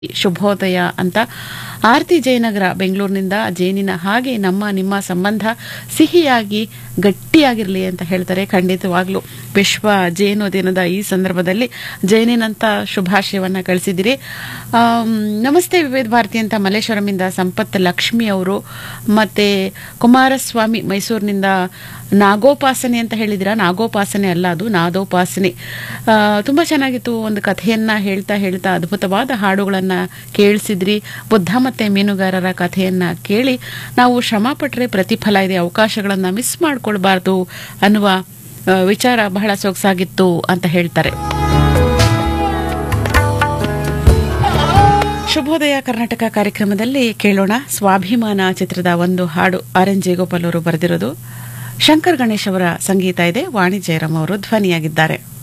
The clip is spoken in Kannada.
ಶುಭೋದಯ ಅಂತ ಆರತಿ ಜಯನಗರ ಬೆಂಗಳೂರಿನಿಂದ ಜೇನಿನ ಹಾಗೆ ನಮ್ಮ ನಿಮ್ಮ ಸಂಬಂಧ ಸಿಹಿಯಾಗಿ ಗಟ್ಟಿಯಾಗಿರಲಿ ಅಂತ ಹೇಳ್ತಾರೆ ಖಂಡಿತವಾಗ್ಲೂ ವಿಶ್ವ ಜೇನು ದಿನದ ಈ ಸಂದರ್ಭದಲ್ಲಿ ಜೈನಿನಂತ ಶುಭಾಶಯವನ್ನ ಕಳಿಸಿದಿರಿ ಆಮ್, ನಮಸ್ತೆ ವಿವೇದ ಭಾರತಿ ಅಂತ ಮಲ್ಲೇಶ್ವರಮಿಂದ ಸಂಪತ್ ಲಕ್ಷ್ಮಿ ಅವರು ಮತ್ತೆ ಕುಮಾರಸ್ವಾಮಿ ಮೈಸೂರಿನಿಂದ ನಾಗೋಪಾಸನೆ ಅಂತ ಹೇಳಿದಿರಾ ನಾಗೋಪಾಸನೆ ಅಲ್ಲ ಅದು ನಾದೋಪಾಸನೆ ಆ, ತುಂಬಾ ಚೆನ್ನಾಗಿತ್ತು ಒಂದು ಕಥೆಯನ್ನ ಹೇಳ್ತಾ ಹೇಳ್ತಾ ಅದ್ಭುತವಾದ ಹಾಡುಗಳನ್ನ ಕೇಳಿಸಿದ್ರಿ ಬುದ್ಧ ಮತ್ತೆ ಮೀನುಗಾರರ ಕಥೆಯನ್ನ ಕೇಳಿ ನಾವು ಶ್ರಮ ಪಟ್ಟರೆ ಪ್ರತಿಫಲ ಇದೆ ಅವಕಾಶಗಳನ್ನ ಮಿಸ್ ಮಾಡ್ಕೊಳ್ಬಾರ್ದು ಅನ್ನುವ ಆ, ವಿಚಾರ ಬಹಳ ಸೊಗಸಾಗಿತ್ತು ಅಂತ ಹೇಳ್ತಾರೆ ಶುಭೋದಯ ಕರ್ನಾಟಕ ಕಾರ್ಯಕ್ರಮದಲ್ಲಿ ಕೇಳೋಣ ಸ್ವಾಭಿಮಾನ ಚಿತ್ರದ ಒಂದು ಹಾಡು ಆರ್ ಎನ್ ಜೇಗೋಪಾಲ್ ಅವರು ಬರೆದಿರೋದು ಶಂಕರ್ ಗಣೇಶ್ ಅವರ ಸಂಗೀತ ಇದೆ ವಾಣಿ ಜಯರಾಮ್ ಅವರು ಧ್ವನಿಯಾಗಿದ್ದಾರೆ